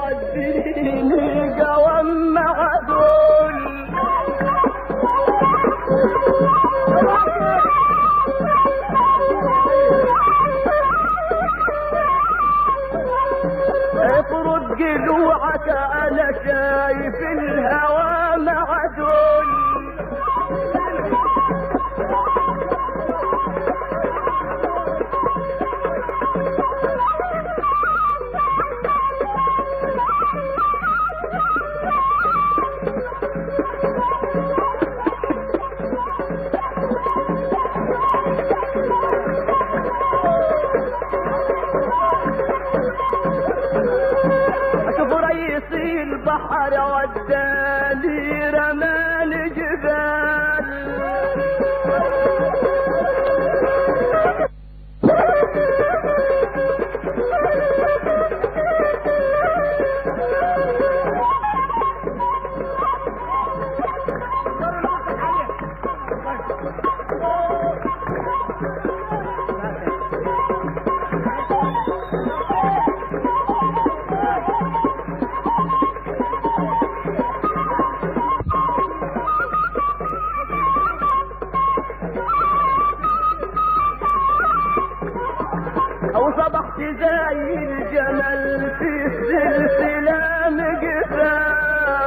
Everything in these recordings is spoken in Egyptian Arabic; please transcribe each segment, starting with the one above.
وديني قوام معدول افرد جلوعك انا شايف الهوى معدول اشوف رئيسي البحر وداني رمال جبال او صبحت زي الجمل في سلسلة مقفال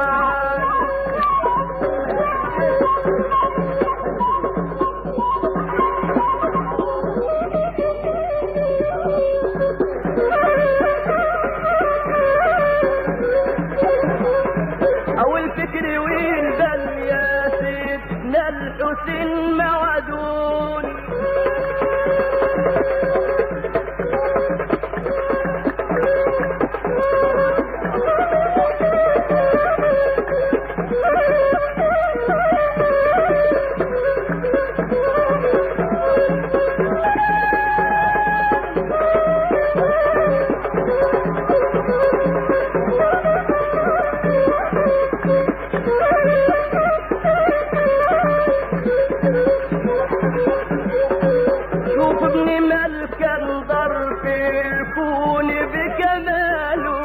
او الفكر وين بل يا سيدنا الحسين موعدون شوف ابن ملك انظر في الكون بكماله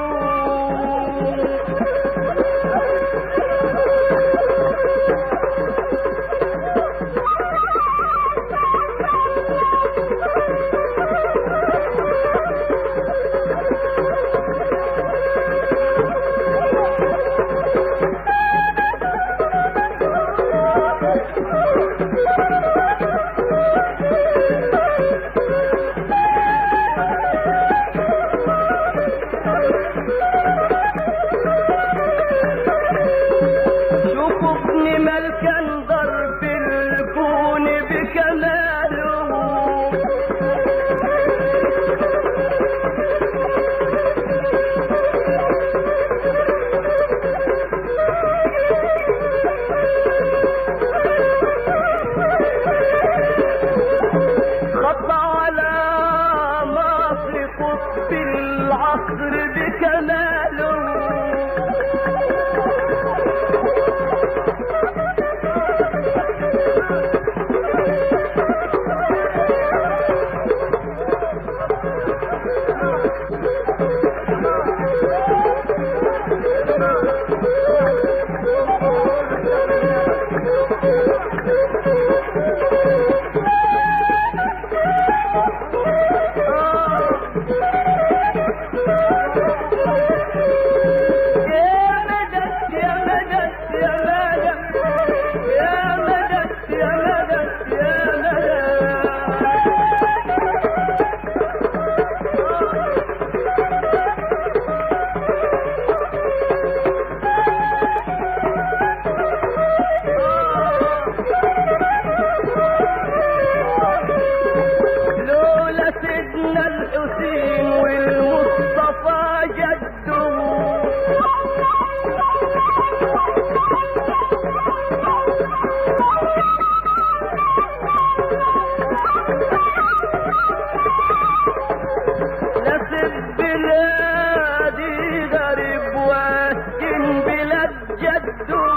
شوف ابن ملك انظر في الكون بكماله خط على مصر قطب العصر بكماله يا مدد يا مدد يا مدد يا مدد يا مدد يا مدد لولا سيدنا الحسين والمصطفى جده نسب بلادي غريب واسكن بلاد جده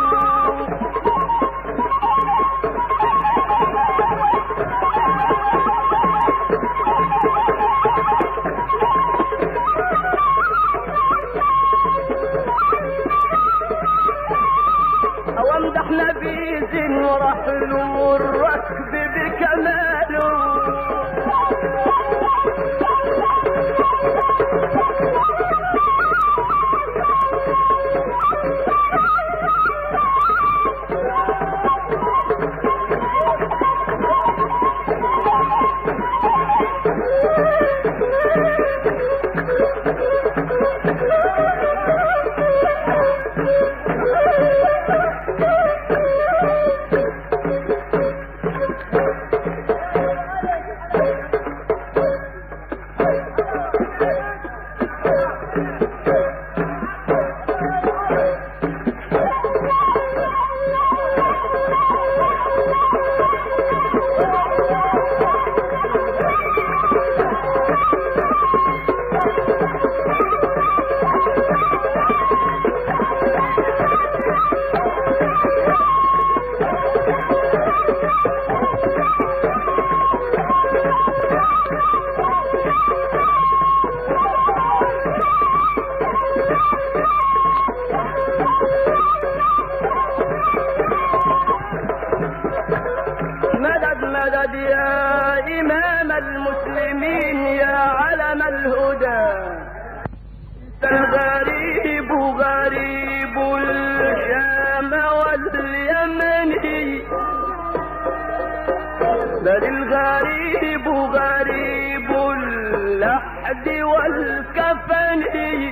العهد والكفن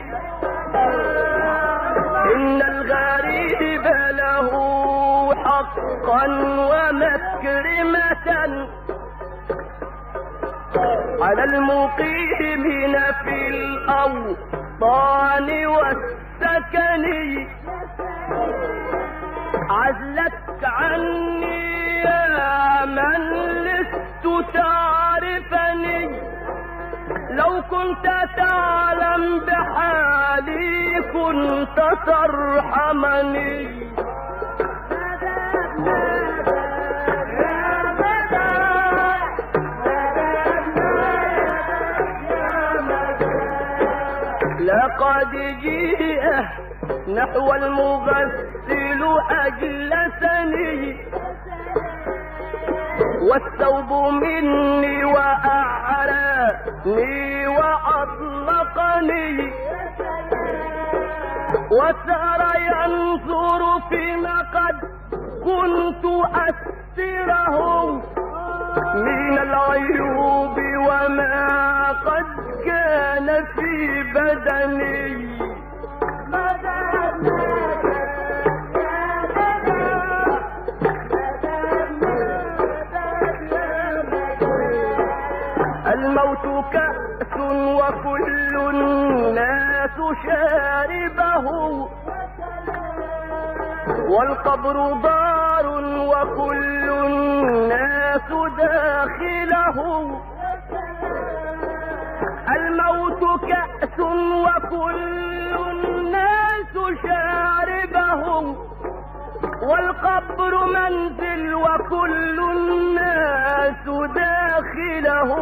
إن الغريب له حقا ومكرمة على المقيمين في الأوطان والسكن عزلتك عني يا من لست تعرفني لو كنت تعلم بحالي كنت ترحمني لقد جيء نحو المغسل أجلسني والثوب مني وأعراني وأطلقني وسار ينظر فيما قد كنت أستره من العيوب وما قد كان في بدني الموت كأس وكل الناس شاربه والقبر دار وكل الناس داخله الموت كأس وكل الناس شاربه والقبر منزل وكل الناس داخله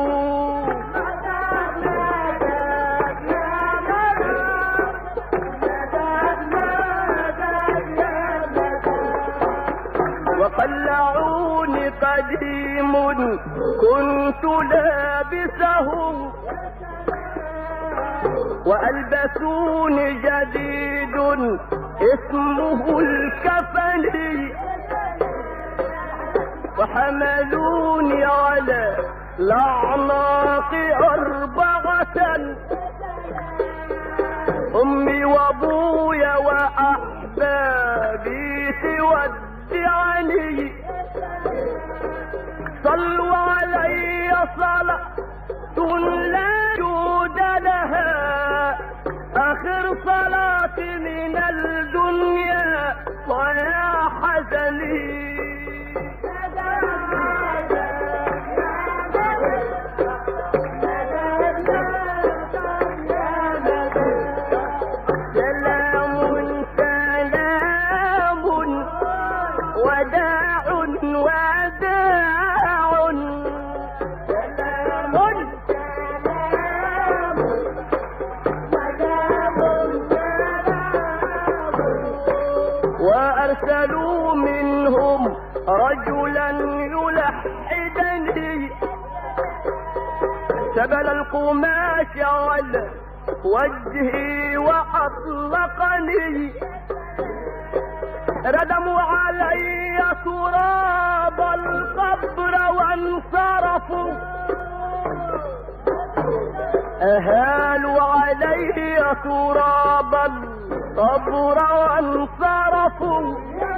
وقلعوني قديم كنت لابسه وألبسوني جديد اسمه الكفن وحملوني على الأعناق أربعة أمي وأبويا وأحبابي تودعني صلوا علي صلاة لا جود لها آخر صلاة من الدنيا ويا حزني سلام سلام وداع وداع وأرسلوا منهم رجلا يلحدني سبل القماش على وجهي وأطلقني ردموا علي تراب القبر وانصرفوا أهالوا علي تراب القبر وانصرفوا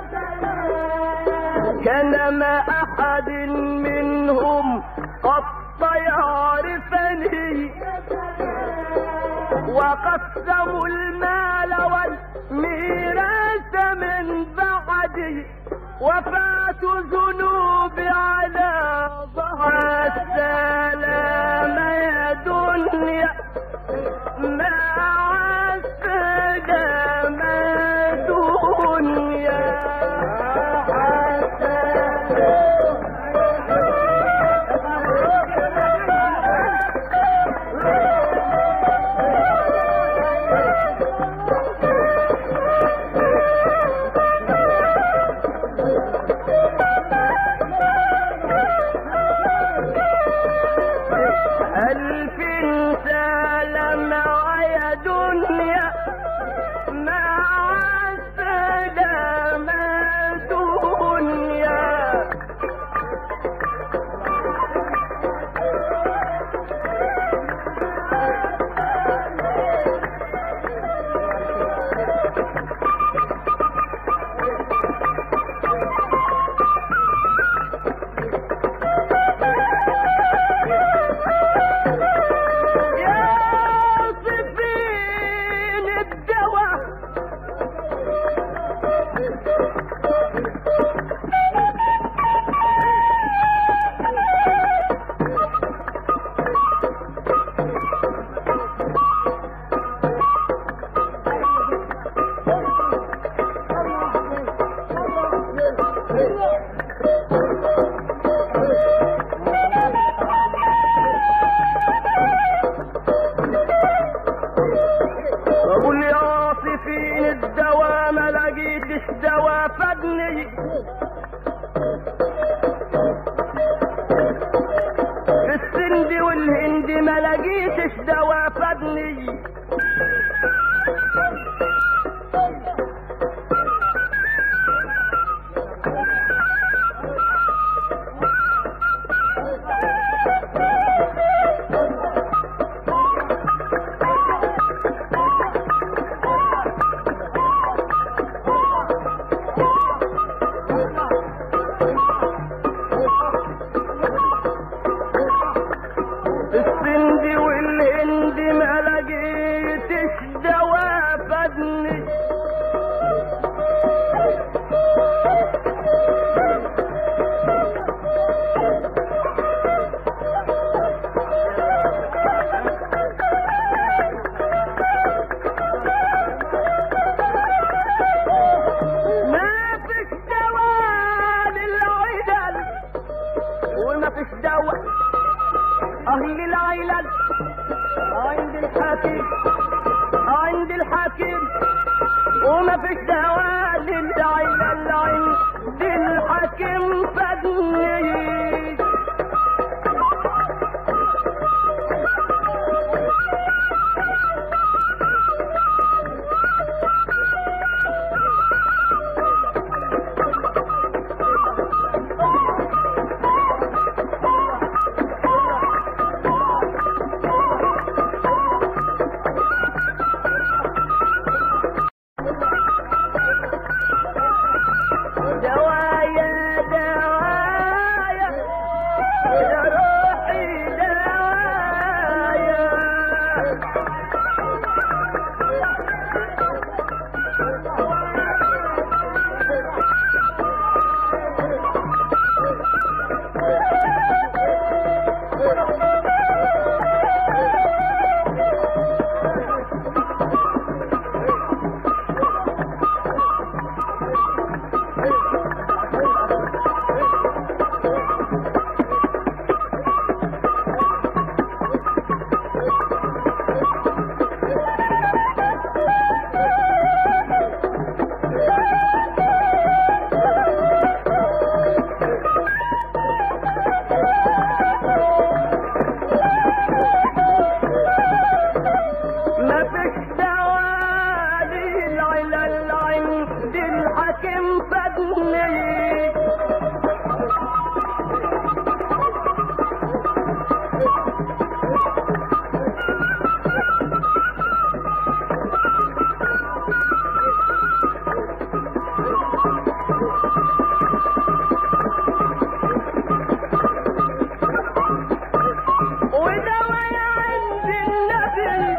كان ما أحد منهم قط يعرفني وقسموا المال والميراث من بعدي وفات ذنوبي على ظهر السلام يا دنيا مع السلام دنيا الدواء بقول يا واصفين الدواء ما لقيتش دواء فادني في السند والهند ما لقيتش دواء فادني السند والهند ما لقيتش دواء فادني ما فيش دواء للعدل وما فيش دواء أهل العلل عند الحكيم عند الحكيم وما فيش دواء للعلل عند الحكيم فدني دوايا دوايا يا روحي دوايا ما فيش دواء للعلل عند الحكيم فدني ودواء عند النبي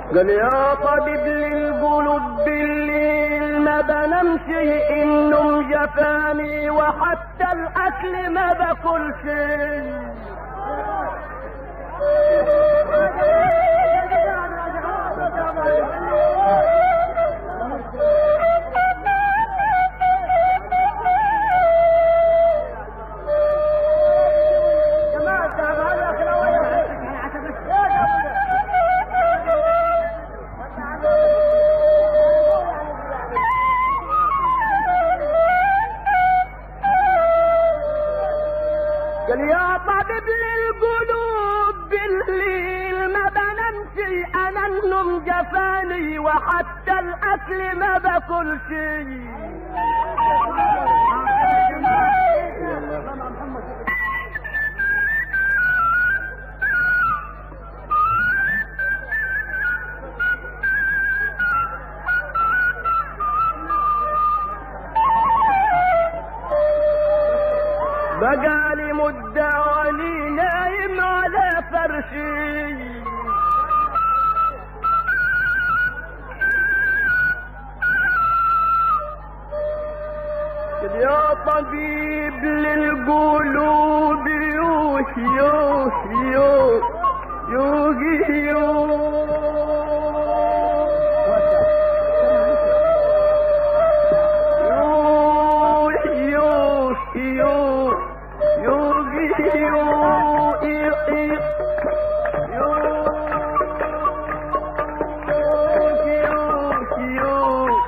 قال يا طبيب للقلوب بالليل ما بنامش النوم جفاني وحتى الاكل ما باكلش قال يا طبيب للقلوب بالليل ما بنامش انا النوم جفاني وحتى الاكل ما باكلش بقالي مدة واني نايم على فرشي يا طبيب للقلوب يوه يوه يوه يوه يوه يوه يوه يوه يوه يوه يوه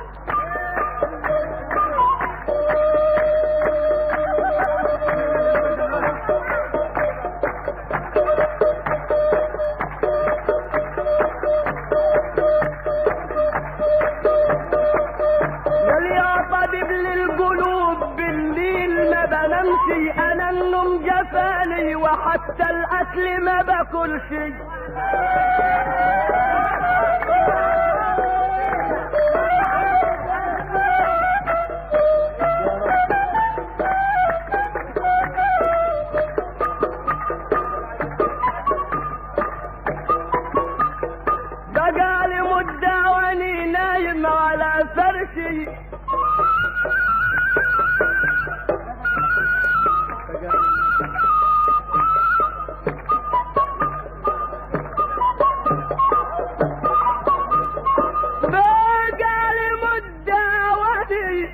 قال يا طبيب للقلوب بالليل ما بنامش انا النوم جفاني وحتى الاكل ما باكلش بقالي مدة واني نايم على فرشي بقالي مدة واني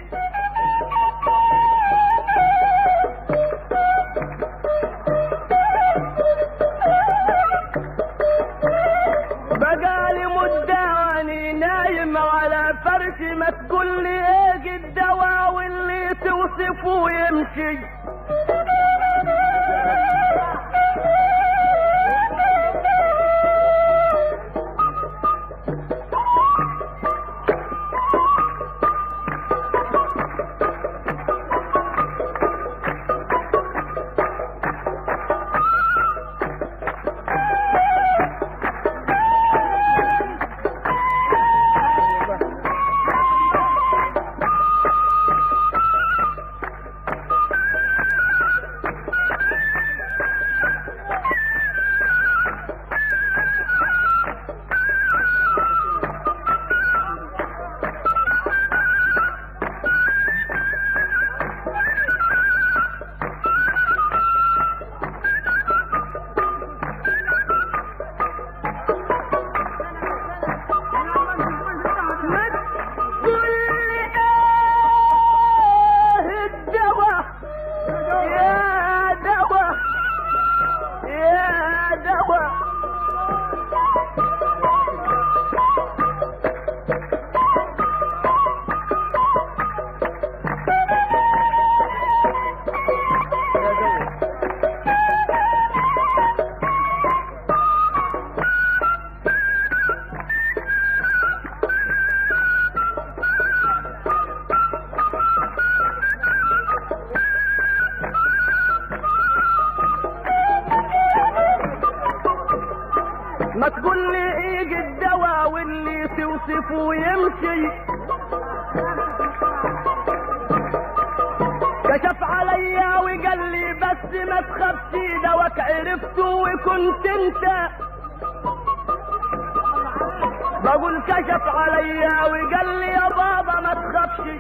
بقالي مدة واني نايم على فرشي ما تقول لي ايه الدواء واللي توصفه يمشي قل لي ايه الدواء يا دواء يا دواء ما تقول لي ايه الدواء واللي توصفه يمشي كشف عليا وقال لي بس ما تخافش دواك عرفته وكنت انت بقول كشف عليا وقال لي يا بابا ما تخافش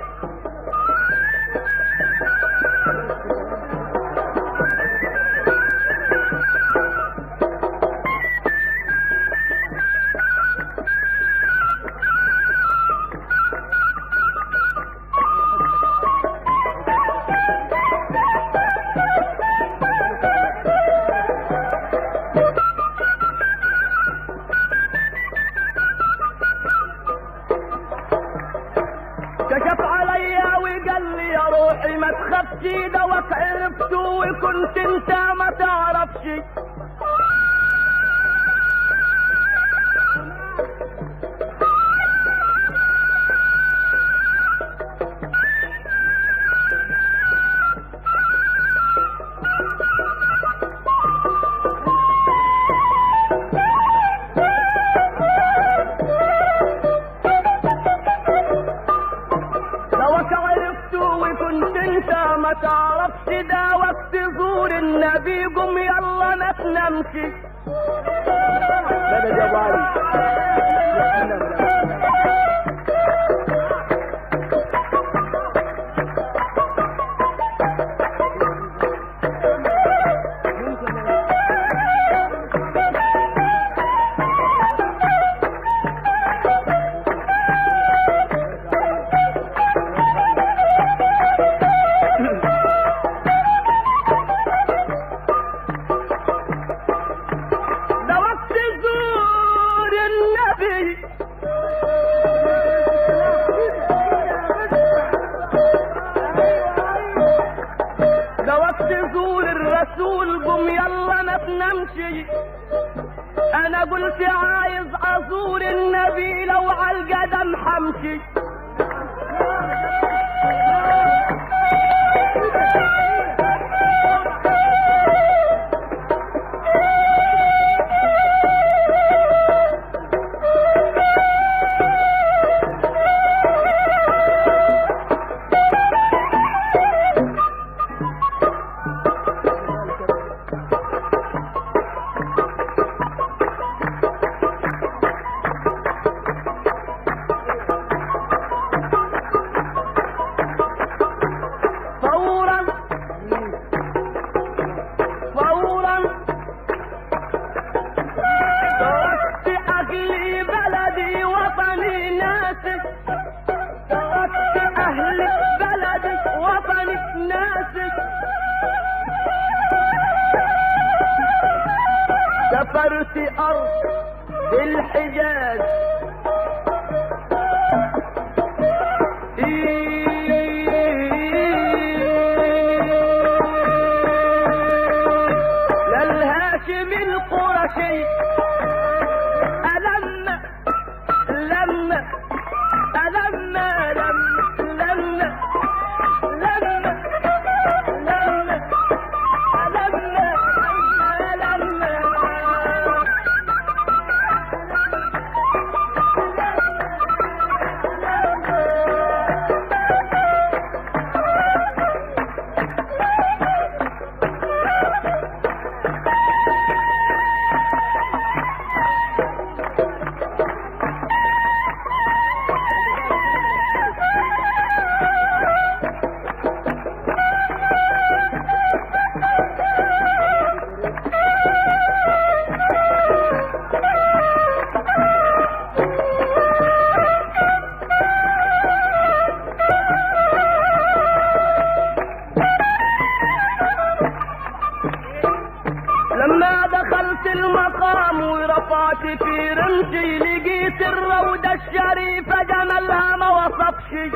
كشف عليا وقال لي يا روحي ما تخافش دوك عرفته وكنت انت ما تعرفش دوك عرفته وكنت انت ما تعرفش ده وقت زور النبي قم يلا ما تنامش مدد يا ابو علي ده وقت زور النبي ده وقت زور الرسول قم يلا ما تنامش انا قلت عايز ازور النبي لو عالقدم حمشي فورا فورا تركت اهلي بلدي وطني ناسي تركت اهلي بلدي وطني ناسي سافرت ارض الحجاز للهاشم القرشي ألم لم ألم لم لم لم لم ألم لم لما دخلت المقام ورفعت في رمشي لقيت الروضة الشريفة جمالها ما وصفش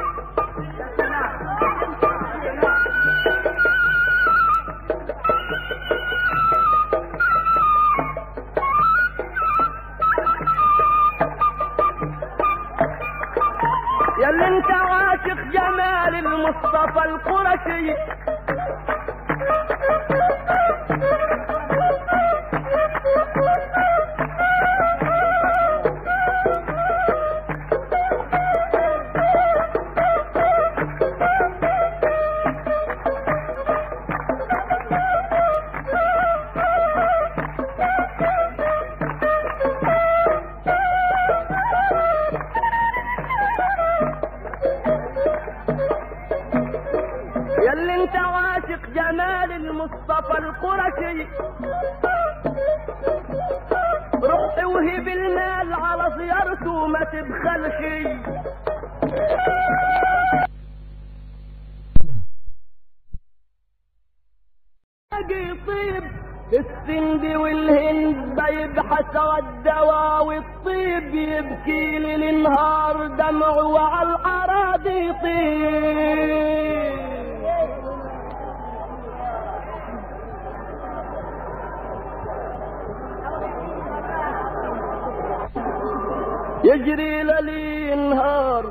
يا اللي انت عاشق جمال المصطفى القرشي مصطفى القرشي رحت وهب المال على زيارته ما تبخلش باقي طيب السند والهند بيبحث الدواء والطيب يبكي لي النهار دمع وعلى الاراضي طيب يجري للي نهار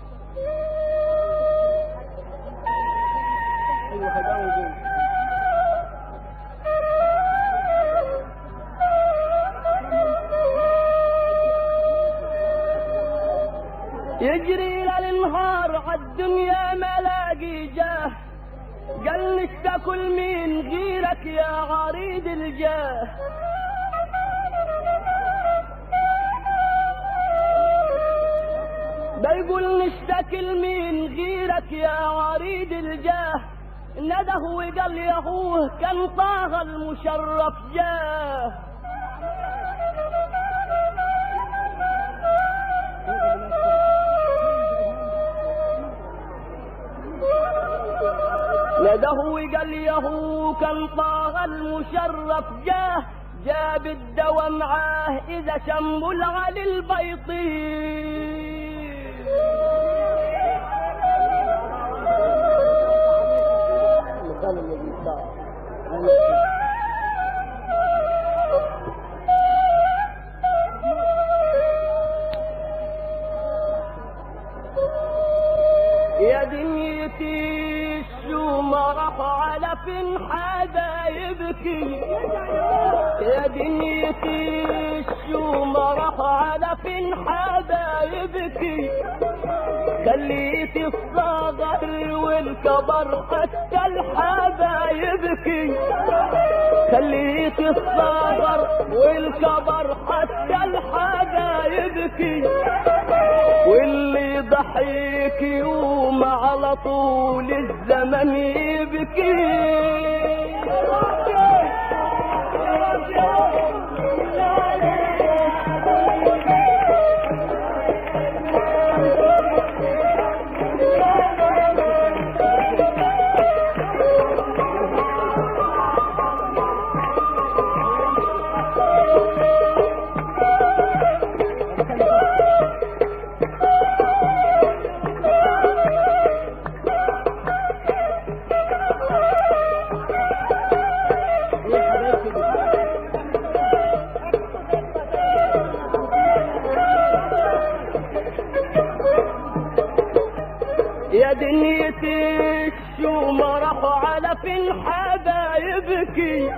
يجري للنهار عالدنيا ملاقي جاه قال نشتكل مين غيرك يا عريض الجاه بيقول نشتكل مين غيرك يا عريض الجاه نده وقال يا اخوه كان طه المشرف جاه نده وقال يا هو كان طه المشرف جاه جاب الدواء معاه اذا شموا العلي البيطي المكان الذي صار يا دنيتي شو ما راح على فين حدا يبكي يا دنيتي شو ما راح على فين حدا يبكي خليت الصغر والكبر حتى الحدا يبكي خليت الصغر والكبر حتى الحدا يبكي واللي ضحيك يوم على طول الزمن يبكي يا دنيتي شو ما راح على فين حدا يبكي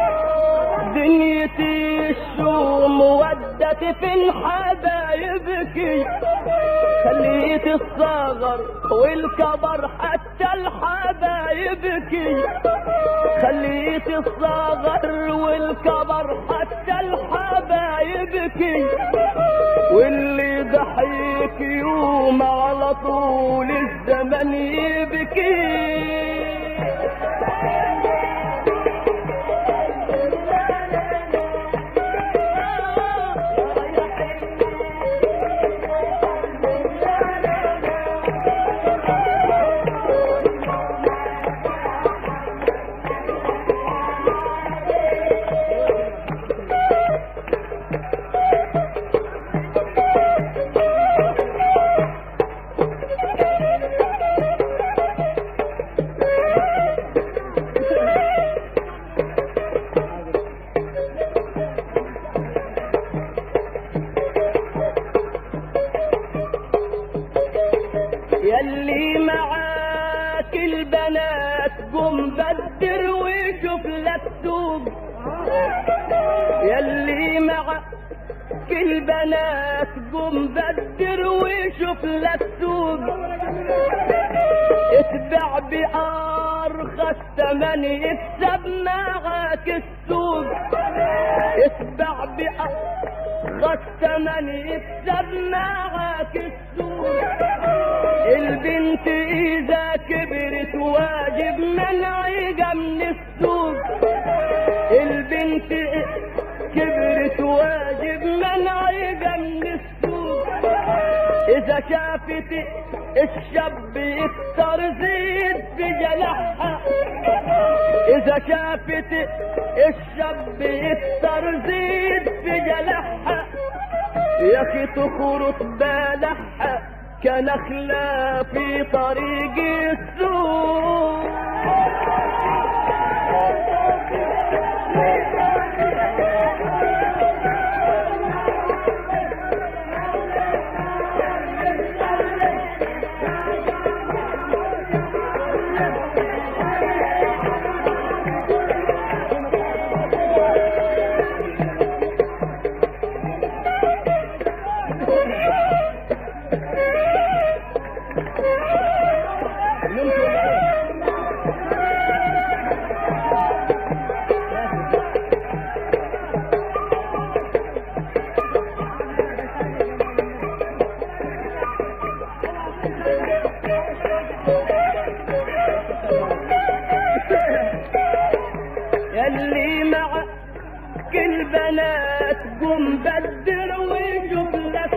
دنيتي شو مودتي فين حدا يبكي خليت الصغر والكبر حتى الحدا يبكي خليت الصغر والكبر حتى الحدا يبكي واللي ضحيك يوم على طول الزمن يبكي يلي معاك البنات قم بدر وشوف لك سوق يلي معاك البنات قم بدر وشوف لك سوق اتبع بأرخص ثمن يكسب معاك السوق اتبع بأرخص ثمن يكسب معاك السوق البنت اذا كبرت واجب منعها من السوق شافت الشاب يكسر زيد بجناحها إذا شافت الشاب يكسر زيد بجناحها يا أخي تخرط بالحها كنخلة في طريق السوق يلي معك البنات قم بدر وشوف لك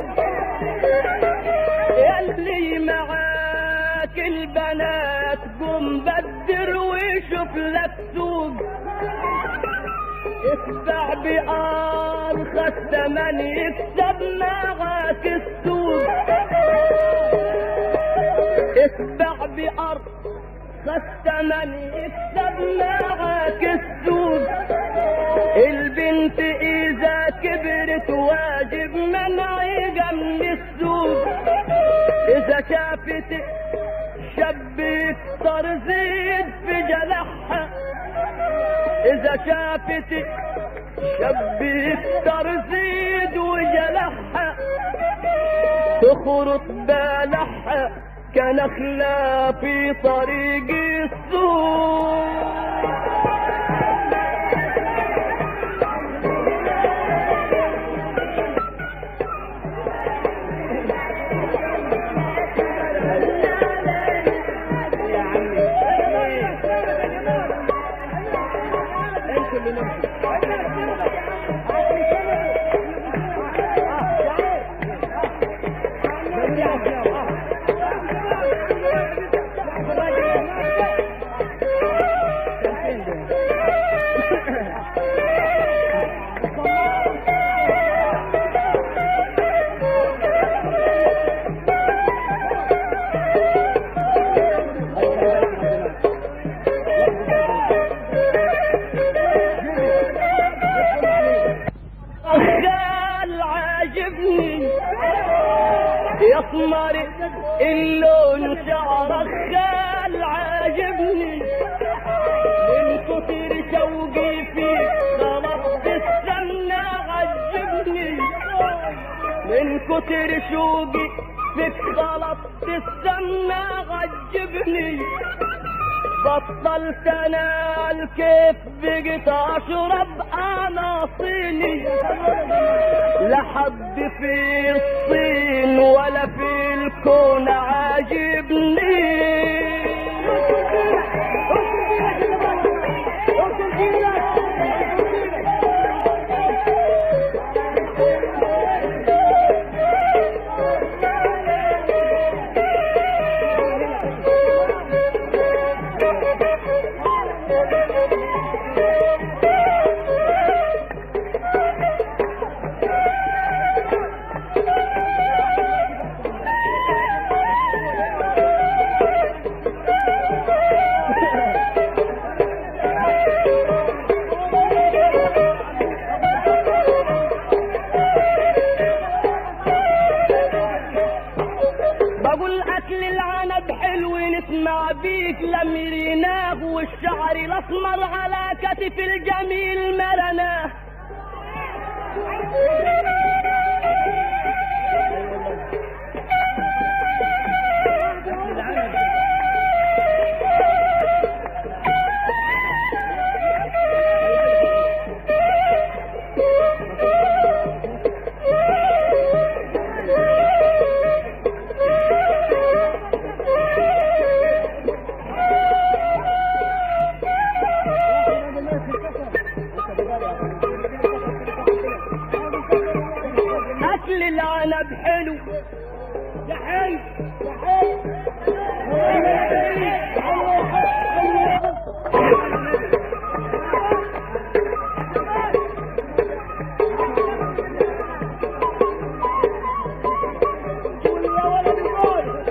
يلي معاك البنات قم بدر وشوف لك سوق اتبع بأرخص ثمن يكسب معاك السوق اتبع بأرخص الثمن يكسب معاك السوق البنت اذا كبرت واجب منعها من السوق اذا شافت شاب يكسر زيد في جناحها اذا شافت شاب يكسر زيد وجناحها تخرط بالحها كنخلة في طريق السوق خال عاجبني يسمر اللون شعرك خال عاجبني من كتر شوقي فيك طلبت السمنة عجبني من كتر شوقي فيك طلبت السمنة عجبني بطلت انا الكيف بقيت اشرب انا صيني لحد في الصين ولا في الكون عاجبني بقول اكل العنب حلو نسمع بيك لمريناه والشعر الاسمر على كتف الجميل مرناه اكل العنب حلو يا حي يا حي قول يا ولد قول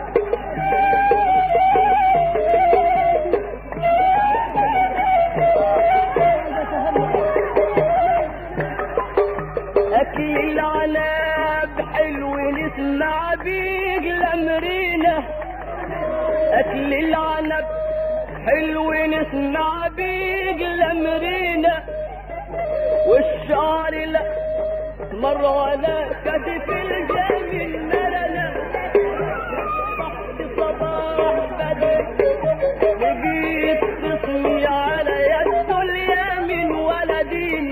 اكل العنب حلو نسمع بيه لمرينا اكل العنب حلو نسمع بيه لمرينا والشعر لا مر على كتف الجميل مرنا صحت صباح بدر لقيت خصمي على يد اليمين ولدين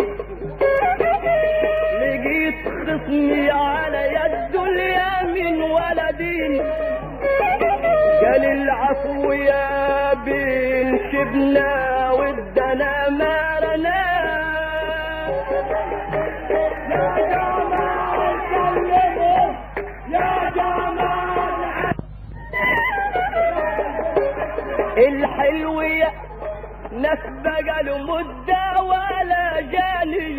لقيت خصمي على يد اليمين ولدين قال العفو يا بين شبنا ودنا مارنا يا جمال سلموا يا جمال الحلو يا ناس بقالوا مدة ولا جاني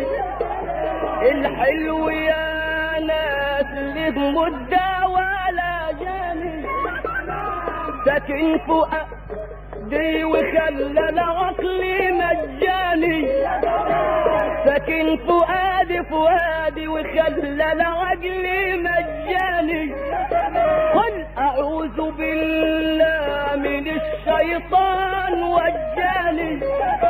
الحلو يا ناس اللي مدة ولا جاني ساكن فؤادي وخلى عقلي مجاني ساكن فؤادي فؤادي وخلى عقلي مجاني قل أعوذ بالله من الشيطان وجاني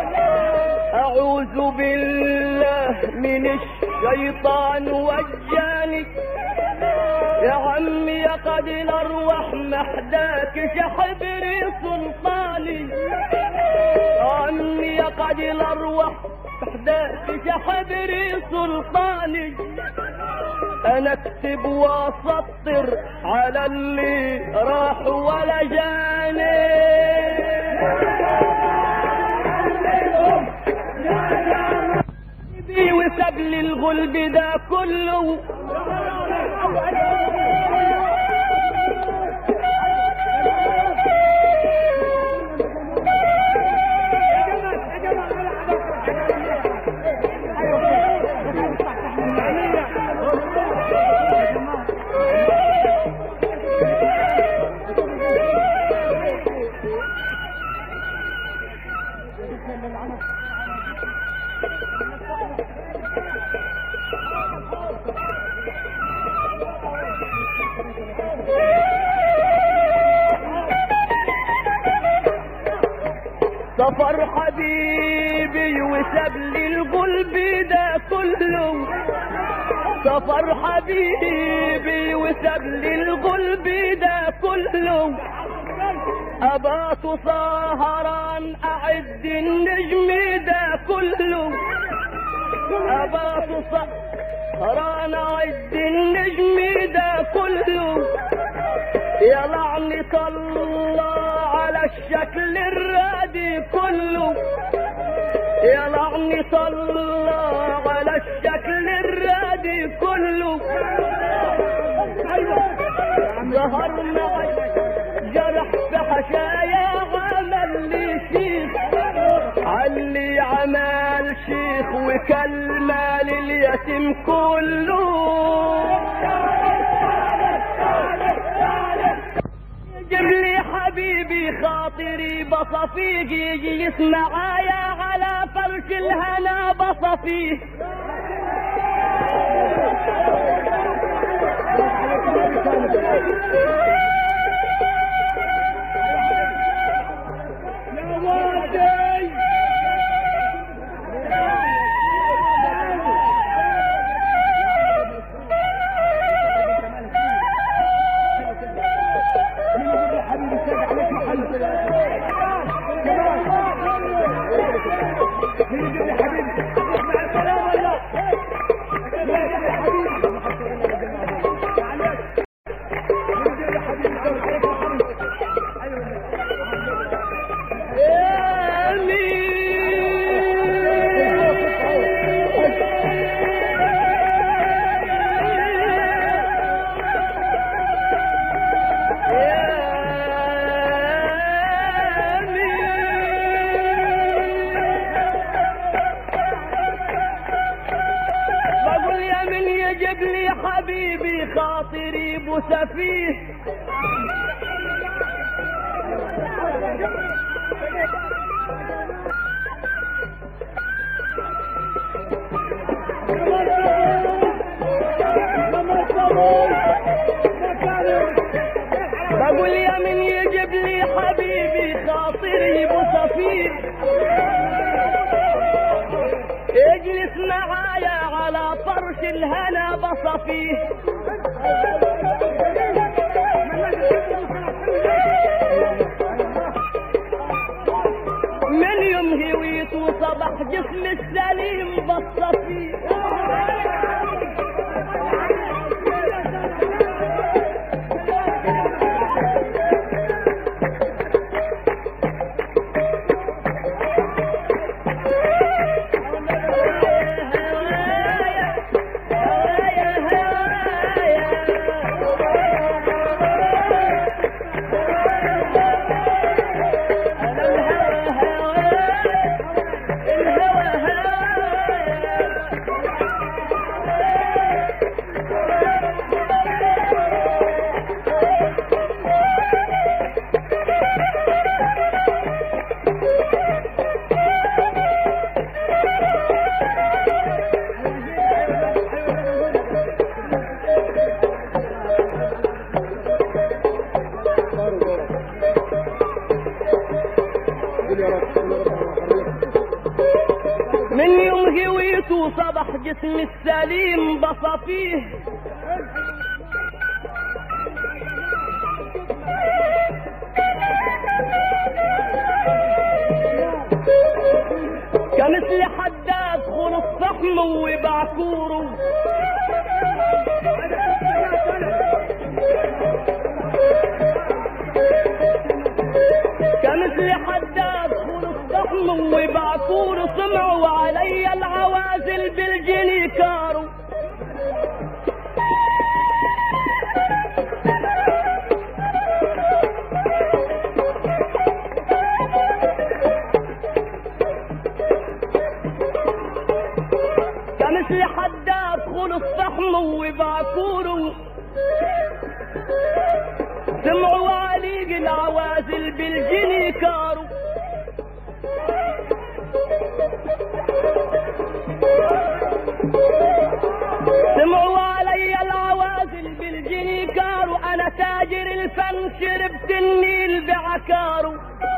أعوذ بالله من الشيطان وجاني يا عمي يا قد الأرواح محداك شحبري سلطاني يا عمي يا قد الأرواح محداك شحبري سلطاني انا اكتب واسطر على اللي راح ولا جاني بي وساب لي الغلب ده كله سفر حبيبي وساب لي القلب ده كله سفر حبيبي وساب لي القلب ده كله أبات سهران أعد النجم ده كله أبات سهران أعد النجم ده كله يا لعنة الله على الشكل الرادي كله يا لعنة الله على الشكل الرادي كله ظهر معي جرح في حشايا عمل لي شيخ علي عمل شيخ وكلمة لليتيم كله جيب لي حبيبي خاطري بصفيه يجي يسمع يا على فرش الهنا بصفيه يا والدي حبيبي لي حبيبي خاطري بسفيه بقول يا من يجيب لي حبيبي خاطري بسفيه اجلس معايا على فرش الهنا بصفيه من يوم هويت وصبح جسم السليم بصفيه من يوم هويت وصبح جسم السليم بصفيه كمثل حداد خلص فحمه وبعكوره كمثل حداد خلص فحمه وبعكوره سمعوا علي العوازل بالجني كارو كمثل حداد خلص فحمه وبعكوره سمعوا عليق العوازل بالجني كارو سمعوا علي العوازل بالجني كارو انا تاجر الفن شربت النيل بعكارو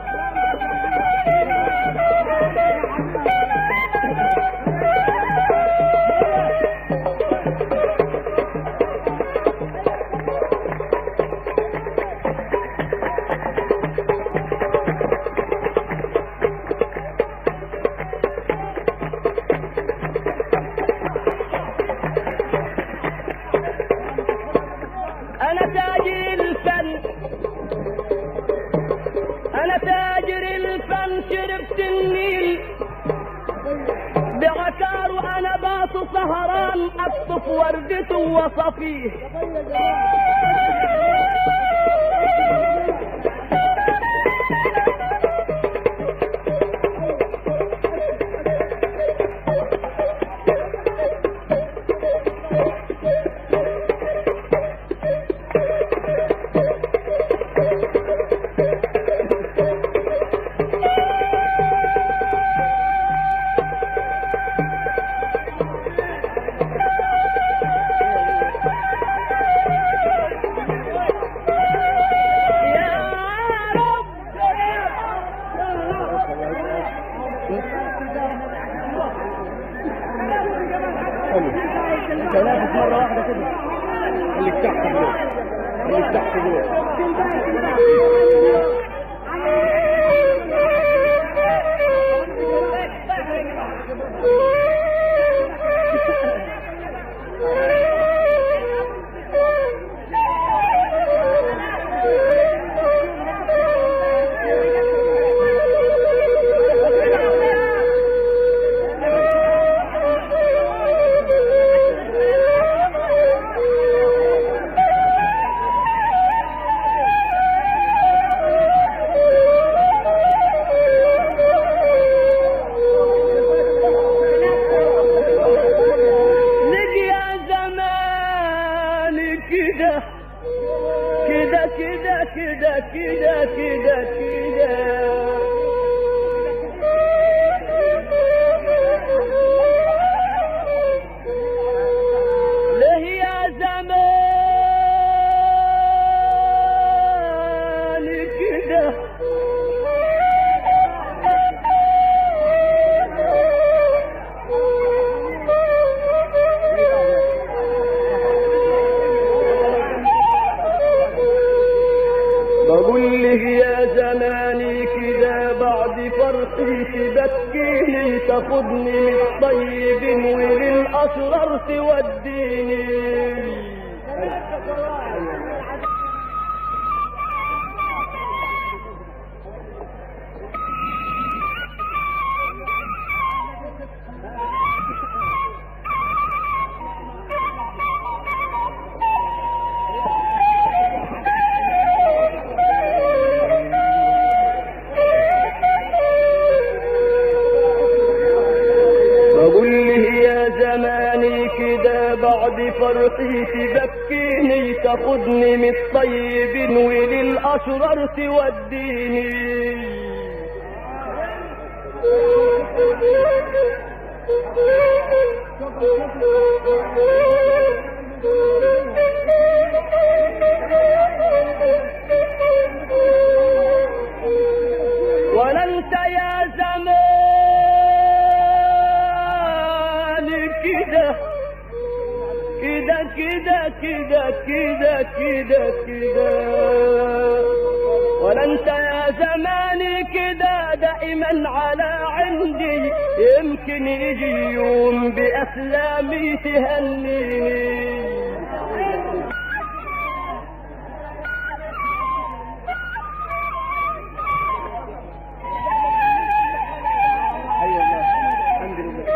انا تاجر الفن انا تاجر الفن شربت النيل بعكار وانا باط سهران اقطف وردته وصفيه يا رب تنافس مرة واحدة كده خليك تحت جوه خليك تحت جوه تاخدني من الطيبين وللأشرار توديني بقول له يا زماني كده بعد فرحي تبكيني تاخدني من الطيبين وللأشرار توديني ولا انت يا زمان كده كده كده كده كده كده كده ولا انت يا زماني كده دائما على عندي يمكن يجي يوم بأسلامي تهنيني حي الله الحمد لله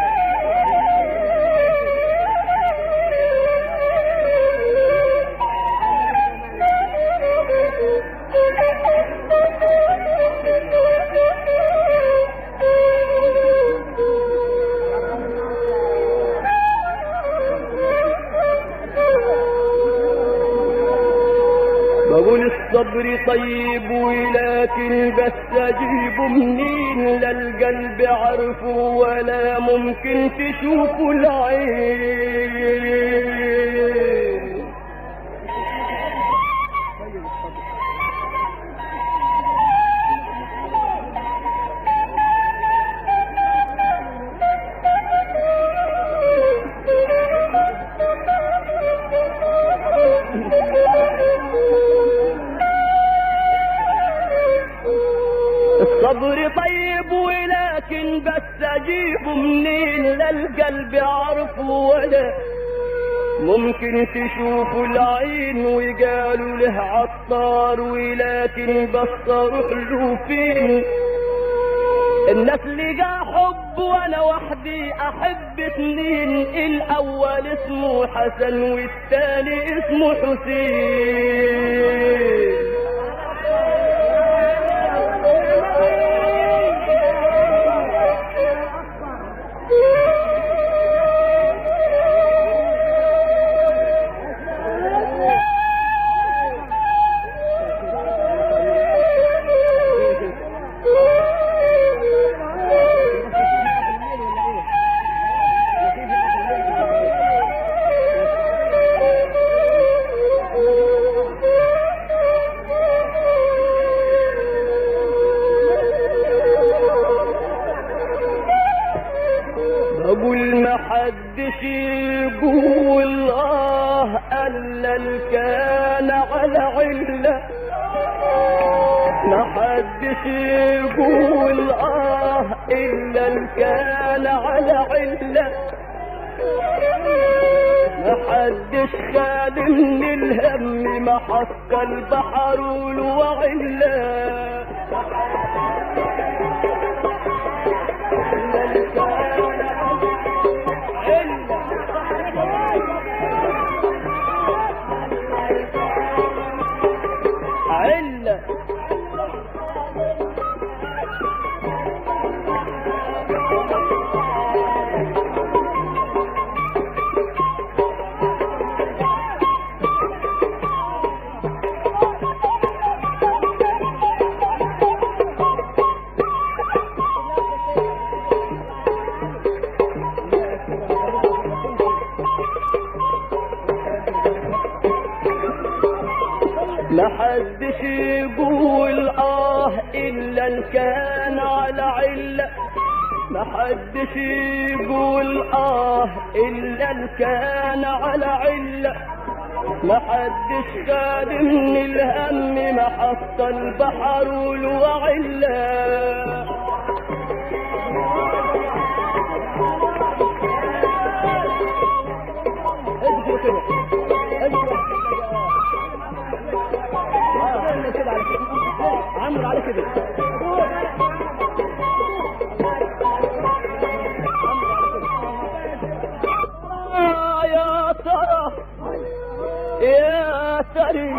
بقول الصبر طيب ولكن بس اجيبه منين لا القلب عرفه ولا ممكن تشوفه العين الصبر طيب ولكن بس اجيبه منين لا القلب عرفه ولا ممكن تشوفوا العين وقالوا له عطار ولكن بس اروح له فين الناس لقى حب وانا وحدي احب اتنين الاول اسمه حسن والتاني اسمه حسين بقول ما حدش يقول اه الا الكان على عله ما حدش يقول اه الا الكان على عله ما حدش خال من الهم ما حق البحر والوعله علة ما حدش يقول اه الا ان كان على عله ما حدش يقول اه الا ان كان على عله ما حدش خال من الهم ما حط البحر والوعله كده آه يا ترى يا ترى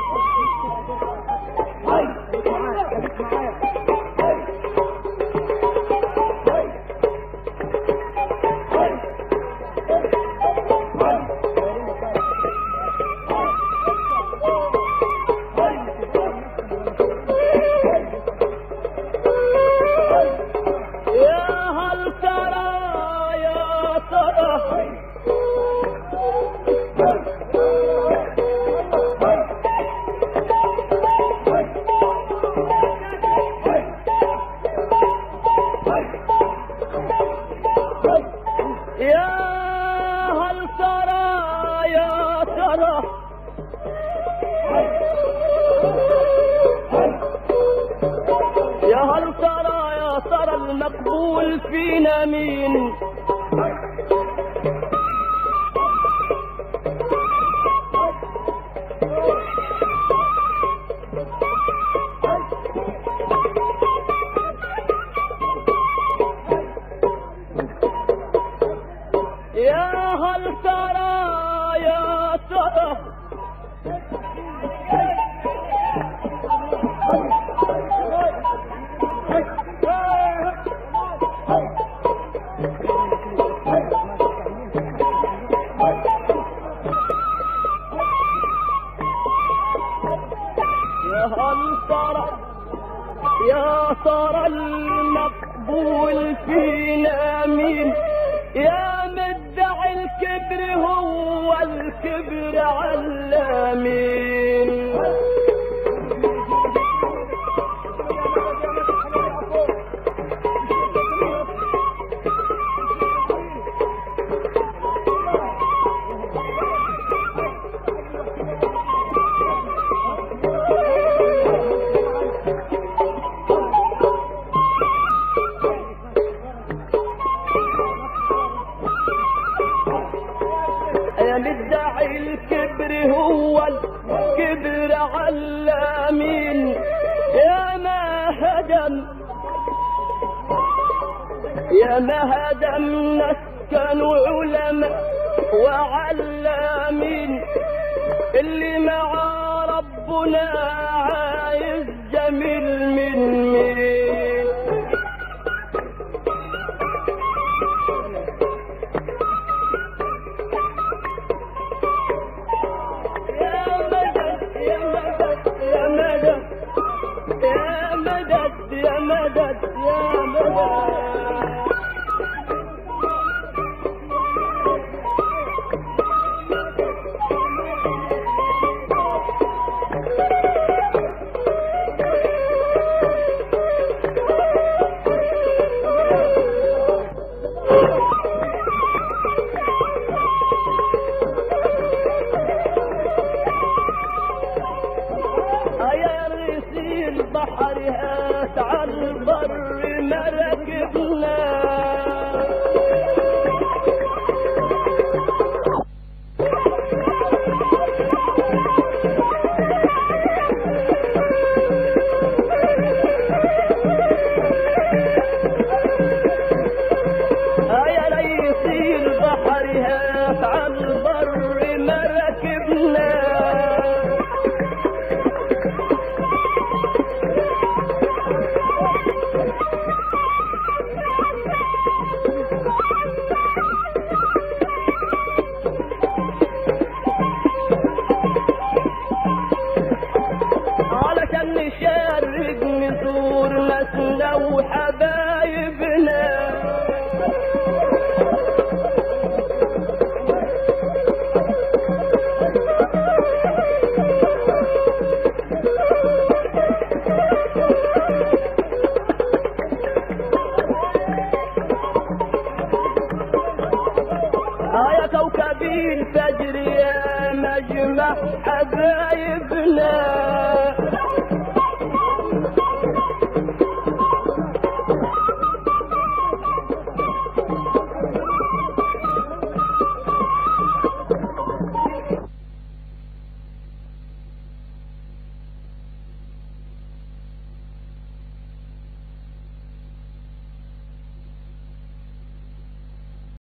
يا هل ترى يا ترى يا هل ترى يا ترى يا هل ترى يا ترى المقبول فينا مين يا هل ترى يا ترى يا هل ترى يا ترى المقبول فينا مين يا مدعي الكبر هو الكبر علامين يا مدعي الكبر هو الكبر علامين يا ما هدم يا ما هدم نسكن علماء وعلامين اللي مع ربنا عايز جميل من مين يا مدد يا مدد يا مدد يا مدد يا مدد يا مدد يا ريسي البحر هات على البر مركبنا يا ريسي البحر هات على البر مركبنا علشان نشارك نزور ناسنا وحبايبنا آه يا كوكبي الفجر يا مجمع حبايبنا